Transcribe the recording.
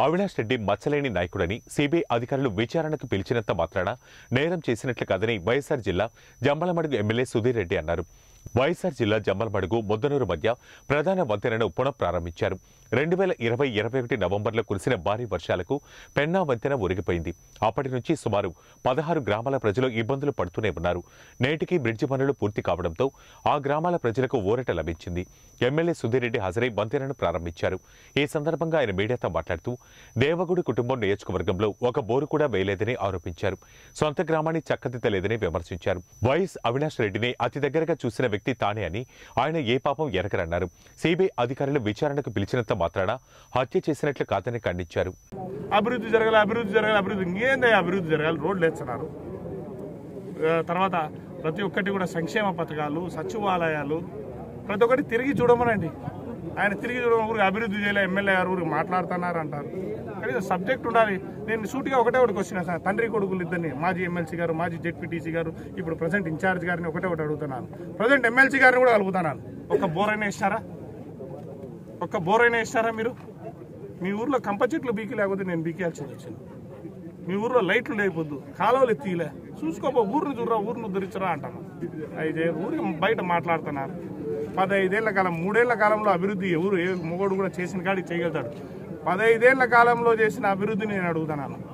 అవినాష్ రెడ్డి మచ్చలేని నాయకుడని సిబిఐ అధికారులు విచారణకు పిలిచినంత మాత్రాన నేరం చేసినట్లు కాదని వైఎస్ఆర్ జిల్లా జంబలమడుగు ఎమ్మెల్యే సుధీర్ రెడ్డి అన్నారు వైఎస్ఆర్ జిల్లా జమ్మలమడుగు ముద్దనూరు మధ్య ప్రధాన వంతెనను పునఃప్రారంభించారు రెండు వేల ఇరవై ఇరవై ఒకటి నవంబర్లో కురిసిన భారీ వర్షాలకు పెన్నా వంతెన ఉరిగిపోయింది అప్పటి నుంచి సుమారు పదహారు గ్రామాల ప్రజలు ఇబ్బందులు పడుతూనే ఉన్నారు నేటికి బ్రిడ్జి పనులు పూర్తి కావడంతో ఆ గ్రామాల ప్రజలకు ఊరట లభించింది ఎమ్మెల్యే సుధీర్ రెడ్డి హాజరై వంతెనను ప్రారంభించారు ఈ సందర్భంగా ఆయన మీడియాతో మాట్లాడుతూ దేవగుడి కుటుంబం నియోజకవర్గంలో ఒక బోరు కూడా వేయలేదని ఆరోపించారు సొంత గ్రామాన్ని చక్కదిద్దలేదని విమర్శించారు వైఎస్ అవినాష్ రెడ్డిని అతి దగ్గరగా చూసిన వ్యక్తి తానే అని ఆయన ఏ పాపం ఎరగరన్నారు సిబిఐ అధికారులు విచారణకు పిలిచినంత మాత్రాన హత్య చేసినట్లు కాదని ఖండించారు అభివృద్ధి జరగాలి అభివృద్ధి జరగాలి అభివృద్ధి ఇంకేందే అభివృద్ధి జరగాలి రోడ్లు వేస్తున్నారు ఆ, తర్వాత ప్రతి ఒక్కటి కూడా సంక్షేమ పథకాలు సచివాలయాలు ప్రతి ఒక్కటి తిరిగి చూడమనండి ఆయన తిరిగి చూడమని ఊరికి అభివృద్ధి చేయలే ఎమ్మెల్యే గారు ఊరికి మాట్లాడుతున్నారు అంటారు కానీ సబ్జెక్ట్ ఉండాలి నేను సూటిగా ఒకటే ఒకటి వచ్చిన సార్ తండ్రి కొడుకులు ఇద్దరిని మాజీ ఎమ్మెల్సీ గారు మాజీ జెడ్పీటీసీ గారు ఇప్పుడు ప్రజెంట్ ఇన్ఛార్జ్ గారిని ఒకటే ఒకటి అడుగుతున్నాను ప్రజెంట్ ఎమ్మెల్సీ గారిని కూడా అడుగుతున్నాను ఒక బోర్ అయినా ఇస్తారా ఒక్క బోర్ అయినా ఇస్తారా మీరు మీ ఊర్లో కంప చెట్లు బీకి లేకపోతే నేను బీకేయాల్సింది వచ్చింది మీ ఊర్లో లైట్లు లేకపోద్దు కాలువలు ఎత్తిలే చూసుకోపో ఊరిని చూడరా ఊరిని ఉద్ధరించరా అంటాను అయితే ఊరికి బయట మాట్లాడుతున్నారు పదహైదేళ్ల కాలం మూడేళ్ల కాలంలో అభివృద్ధి ఎవరు ఏ మొగోడు కూడా చేసిన కాడికి చేయగలుగుతాడు పదహైదేళ్ల కాలంలో చేసిన అభివృద్ధిని నేను అడుగుతున్నాను